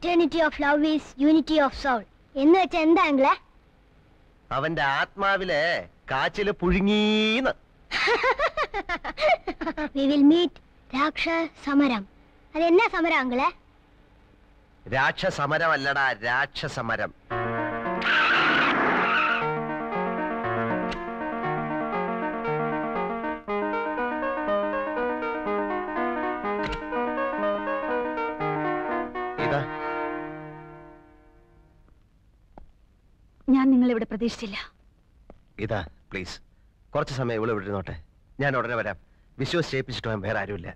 Eternity of love is unity of soul എന്ന് വെച്ചാൽ എന്താ അങ്കിളെ അവന്റെ ആത്മാവിലെ കാച്ചില് പുഴുങ്ങീന്ന് വി വിൽ മീറ്റ് രാക്ഷ സമരം അതെന്നാ സമരം അങ്കിളെ രാക്ഷസമരമല്ലടാ രാക്ഷസമരം ഇതാ ഞാൻ നിങ്ങളെ ഇവിടെ പ്രതീക്ഷിച്ചില്ല ഇതാ പ്ലീസ് കുറച്ച് സമയം ഇവിടെ വിട്ടിരുന്നോട്ടെ ഞാൻ ഉടനെ വരാം വിശ്വസിച്ച് ഏൽപ്പിച്ചിട്ട് പോകാൻ വേറെ ആരുമില്ല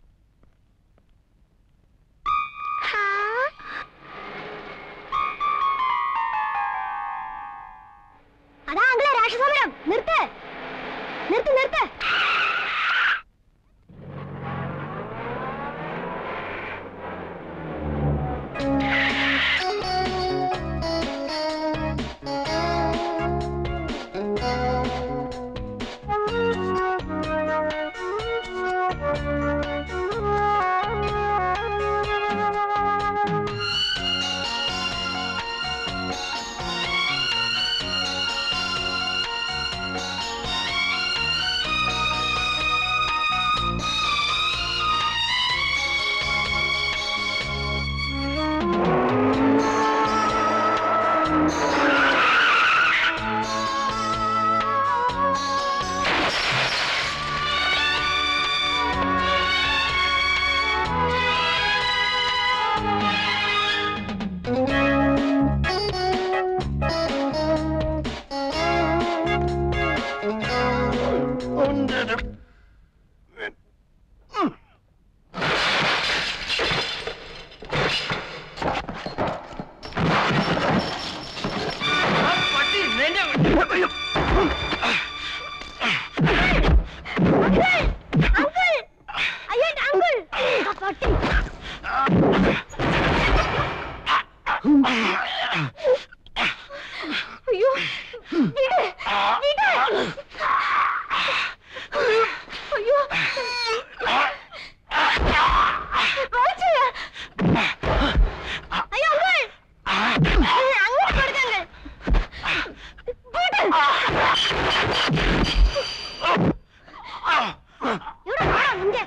അതാ അങ്കിളെ രാക്ഷ സമരം നിർത്ത് നിർത്ത് നിർത്ത് അങ്കിൾ അയ്യോ എന്റെ അങ്കിൾ ആ പട്ടി അയ്യോ വിട് വിട് അയ്യോ റോജ്. അയ്യോ അങ്കിൾ അങ്ങോട്ട് കൊടുക്കങ്ങൾ വിട് ഇവിടെ വാ നിന്റെ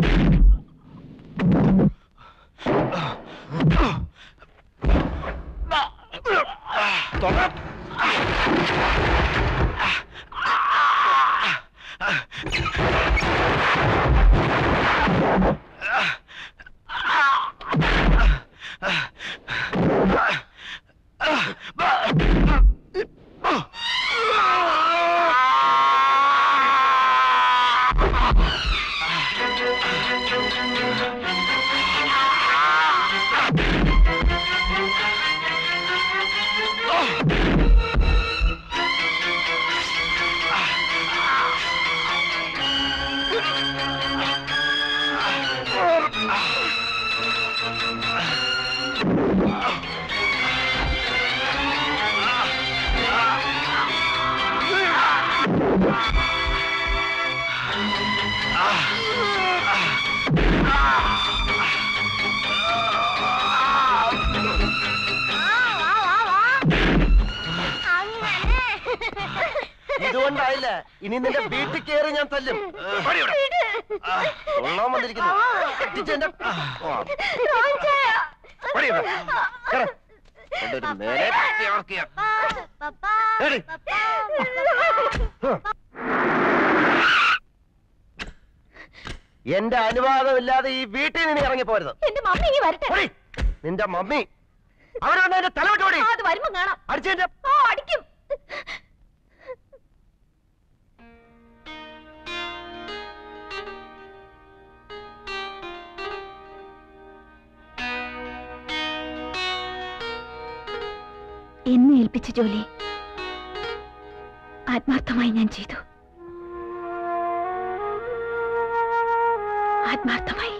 ഇതുകൊണ്ടായില്ല ഇനി നിന്റെ വീട്ടിൽ കയറി ഞാൻ തല്ലും പടി ഇവിടെ. ആ, കൊള്ളാൻ വന്നിരിക്കുന്നു അടിച്ചെന്റെ ആ, പടി ഇവിടെ. കേറ്. കൊണ്ടൊരു മേലെ കുത്തി അമർത്തിയ. എടി. എന്റെ അനുവാദമില്ലാതെ ഈ വീട്ടിൽ നിന്ന് ഇറങ്ങി പോരുത് എന്റെ മമ്മി ഇനി വരട്ടെ ഓടി. നിന്റെ മമ്മി അവരാണ് എന്റെ തലവിട്ടോടി ആ, അത് വരുമ്പോ കാണാം അടിച്ചെന്റെ ഓ അടിക്കും എന്നെ ഏൽപ്പിച്ച ജോലി ആത്മാർത്ഥമായി ഞാൻ ചെയ്തു ആത്മാർത്ഥമായി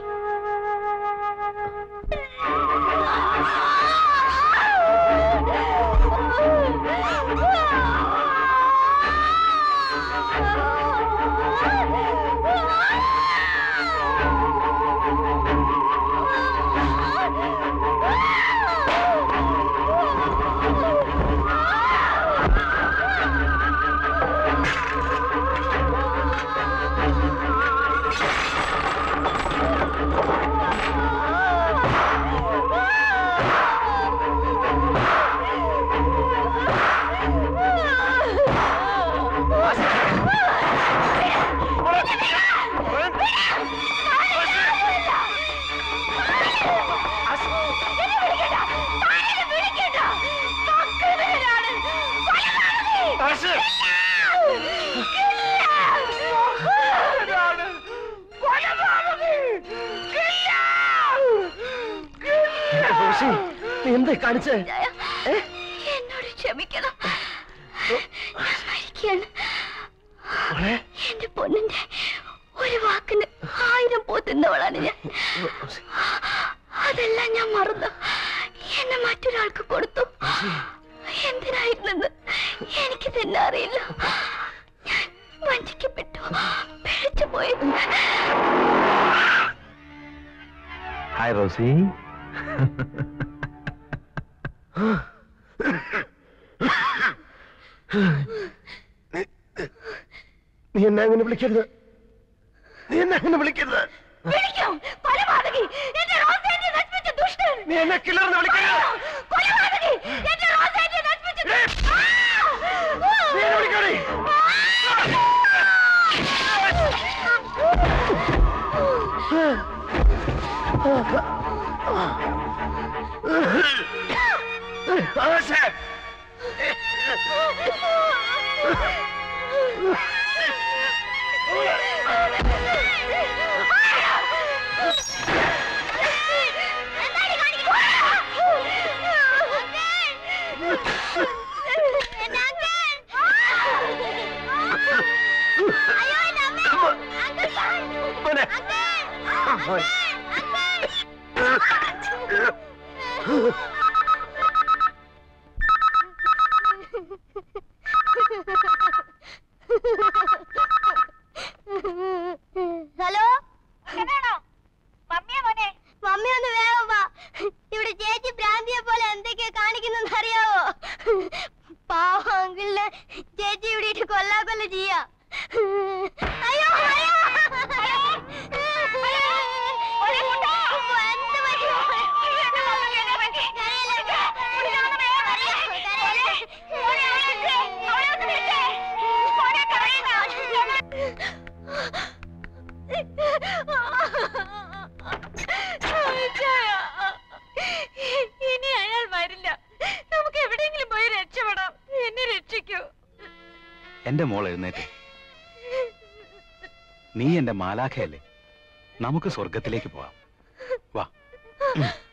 Ah! റോസി നീ എന്താ കാണിച്ചേ ഏ? എന്നോട് ക്ഷമിക്കണം ഞാൻ മരിക്കുകയാണ് മോളെ എന്റെ പൊന്നിന്റെ ഒരു വാക്കിന് ആയിരം പോത്തുന്നവളാണ് ഞാൻ റോസി, അതെല്ലാം ഞാൻ മറന്നു എന്നെ മറ്റൊരാൾക്ക് കൊടുത്തു എന്തിനായിരുന്നെന്ന് എനിക്ക് തന്നെ അറിയില്ല ഞാൻ വഞ്ചിക്കപ്പെട്ടു പിഴച്ചു പോയി ഹായ് റോസി നീ എന്നെ അങ്ങനെ വിളിക്കരുത് നീ എന്നെ അങ്ങനെ വിളിക്കരുത് വിളിക്കും കൊലപാതകി എന്റെ റോസേറ്റിയെ നശിപ്പിച്ച ദുഷ്ടൻ നീ എന്നെ കിളർന്ന് വിളിക്കരുത് കൊലപാതകി എന്റെ റോസേറ്റിയെ നശിപ്പിച്ച ദുഷ്ടൻ. നീ എന്നെ വിളിക്കണേ ആശേ മോനെ മോൻ. ഹലോ മമ്മി ഒന്ന് വേഗം വാ ഇവിടെ ചേച്ചി ഭ്രാന്തിയെ പോലെ എന്തൊക്കെയാ കാണിക്കുന്നെന്ന് അറിയാവോ പാവം അങ്കിളിനെ ചേച്ചി ഇവിടെ ഇട്ട് കൊല്ലാ കൊല്ല ചെയ്യാ അയ്യോ അയ്യോ എന്ത് പറ്റി? കരയല്ലേ? കരയാ, കരയല്ലേ? ഇനി അയാൾ വരില്ല നമുക്ക് എവിടെയെങ്കിലും പോയി രക്ഷപ്പെടാം എന്നെ രക്ഷിക്കൂ എന്റെ മോൾ എഴുന്നേറ്റ് നീ എന്റെ മാലാഖയല്ലേ നമുക്ക് സ്വർഗത്തിലേക്ക് പോവാം വാ ഉം.